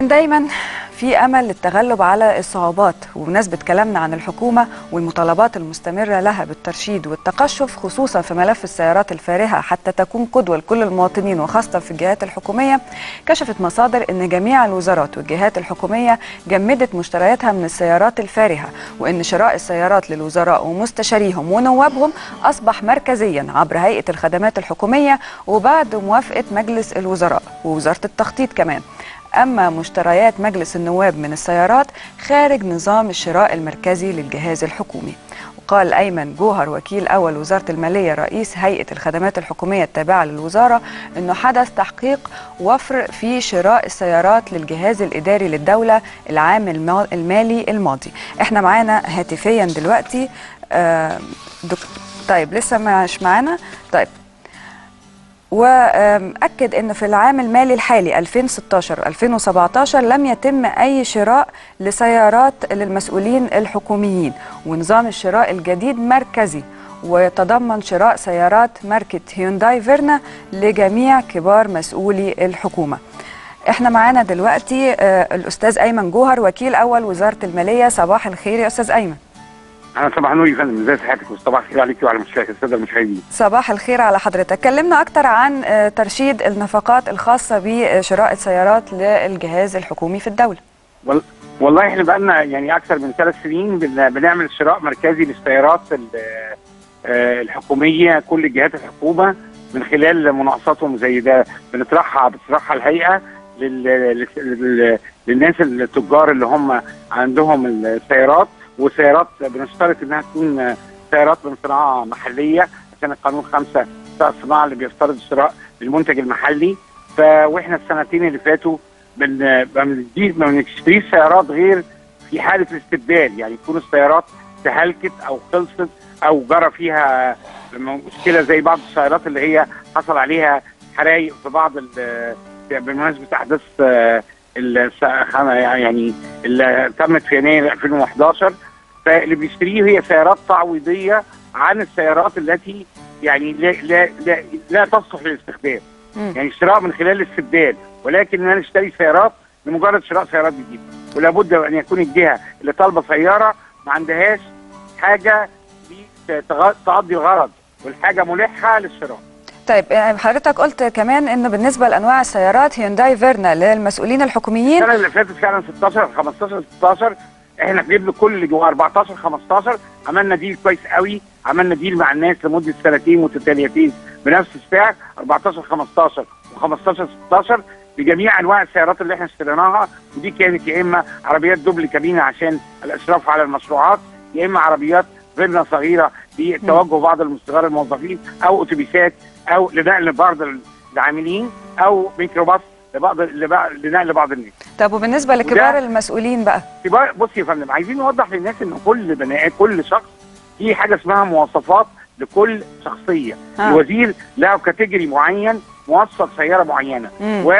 دايما في امل للتغلب على الصعوبات وبمناسبه كلامنا عن الحكومه والمطالبات المستمره لها بالترشيد والتقشف خصوصا في ملف السيارات الفارهه حتى تكون قدوه لكل المواطنين وخاصه في الجهات الحكوميه كشفت مصادر ان جميع الوزارات والجهات الحكوميه جمدت مشترياتها من السيارات الفارهه وان شراء السيارات للوزراء ومستشاريهم ونوابهم اصبح مركزيا عبر هيئه الخدمات الحكوميه وبعد موافقه مجلس الوزراء ووزاره التخطيط كمان أما مشتريات مجلس النواب من السيارات خارج نظام الشراء المركزي للجهاز الحكومي وقال أيمن جوهر وكيل أول وزارة المالية رئيس هيئة الخدمات الحكومية التابعة للوزارة أنه حدث تحقيق وفر في شراء السيارات للجهاز الإداري للدولة العام المالي الماضي احنا معانا هاتفيا دلوقتي آه دك... طيب لسه مش معانا طيب واكد ان في العام المالي الحالي 2016 2017 لم يتم اي شراء لسيارات للمسؤولين الحكوميين ونظام الشراء الجديد مركزي ويتضمن شراء سيارات ماركة هيونداي فيرنا لجميع كبار مسؤولي الحكومة احنا معانا دلوقتي الاستاذ ايمن جوهر وكيل اول وزارة المالية صباح الخير يا استاذ ايمن انا صباح النور يا فندم ازي صحتك وصباح الخير عليك وعلى الساده المشاهدين صباح الخير على حضرتك كلمنا اكتر عن ترشيد النفقات الخاصه بشراء السيارات للجهاز الحكومي في الدوله والله احنا بقى لنا يعني اكثر من ثلاث سنين بنعمل شراء مركزي للسيارات الحكوميه كل جهات الحكومه من خلال مناقصاتهم زي ده بنطرحها بتطرحها الهيئه لل... للناس التجار اللي هم عندهم السيارات وسيارات بنشترط انها تكون سيارات من صناعه محليه عشان القانون خمسه بتاع الصناعه اللي بيفترض شراء المنتج المحلي ف واحنا السنتين اللي فاتوا بن ما بنشتريش سيارات غير في حاله الاستبدال يعني تكون السيارات تهلكت او خلصت او جرى فيها مشكله زي بعض السيارات اللي هي حصل عليها حرايق في بعض بمناسبه احداث يعني اللي تمت في يناير 2011 فاللي بيشتريه هي سيارات تعويضيه عن السيارات التي يعني لا لا لا, لا تصلح للاستخدام يعني شراء من خلال الاستبدال ولكن انا اشتري سيارات لمجرد شراء سيارات جديده ولا بد ان يكون الجهه اللي طالبه سياره ما عندهاش حاجه تقضي الغرض والحاجه ملحه للشراء طيب حضرتك قلت كمان انه بالنسبه لانواع السيارات هيونداي فيرنا للمسؤولين الحكوميين السنه اللي فاتت فعلا 16 15 16 احنا جبنا كل اللي جوه 14 15 عملنا ديل كويس قوي عملنا ديل مع الناس لمده سنتين متتاليتين بنفس السعر 14 15 و15 16 بجميع انواع السيارات اللي احنا اشتريناها ودي كانت يا اما عربيات دوبل كابينه عشان الاشراف على المشروعات يا اما عربيات فيرنا صغيره لتوجه بعض صغار الموظفين او اتوبيسات او لنقل بعض العاملين او ميكروباص لبعض لنقل بعض الناس. طب وبالنسبه لكبار المسؤولين بقى؟ كبار بصي يا فندم عايزين نوضح للناس ان كل بني كل شخص في حاجه اسمها مواصفات لكل شخصيه، آه. الوزير له كاتيجوري معين موصف سياره معينه و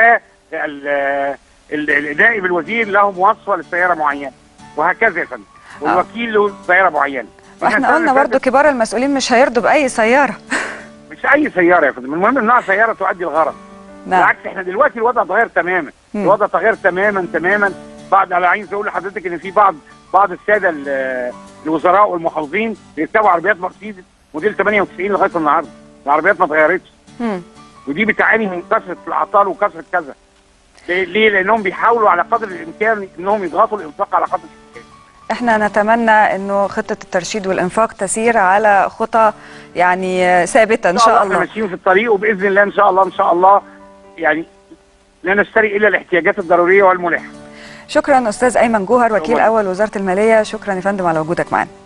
النائب الوزير له مواصفه لسياره معينه وهكذا يا فندم والوكيل له سياره معينه. واحنا قلنا برضو كبار المسؤولين مش هيرضوا باي سياره مش اي سياره يا فندم المهم انها سياره تؤدي الغرض نعم. بالعكس احنا دلوقتي الوضع اتغير تماما م. الوضع اتغير تماما تماما بعد انا عايز اقول لحضرتك ان في بعض بعض الساده الوزراء والمحافظين بيركبوا عربيات مرسيدس موديل 98 لغايه النهارده العربيات ما اتغيرتش ودي بتعاني من كثره الاعطال وكثره كذا ليه لانهم بيحاولوا على قدر الامكان انهم يضغطوا الانفاق على قدر الامكان احنا نتمنى انه خطه الترشيد والانفاق تسير على خطى يعني ثابته ان شاء الله احنا ماشيين في الطريق وباذن الله ان شاء الله ان شاء الله يعني لا نشتري الا الاحتياجات الضروريه والملحه شكرا استاذ ايمن جوهر وكيل اول وزاره الماليه شكرا يا فندم على وجودك معنا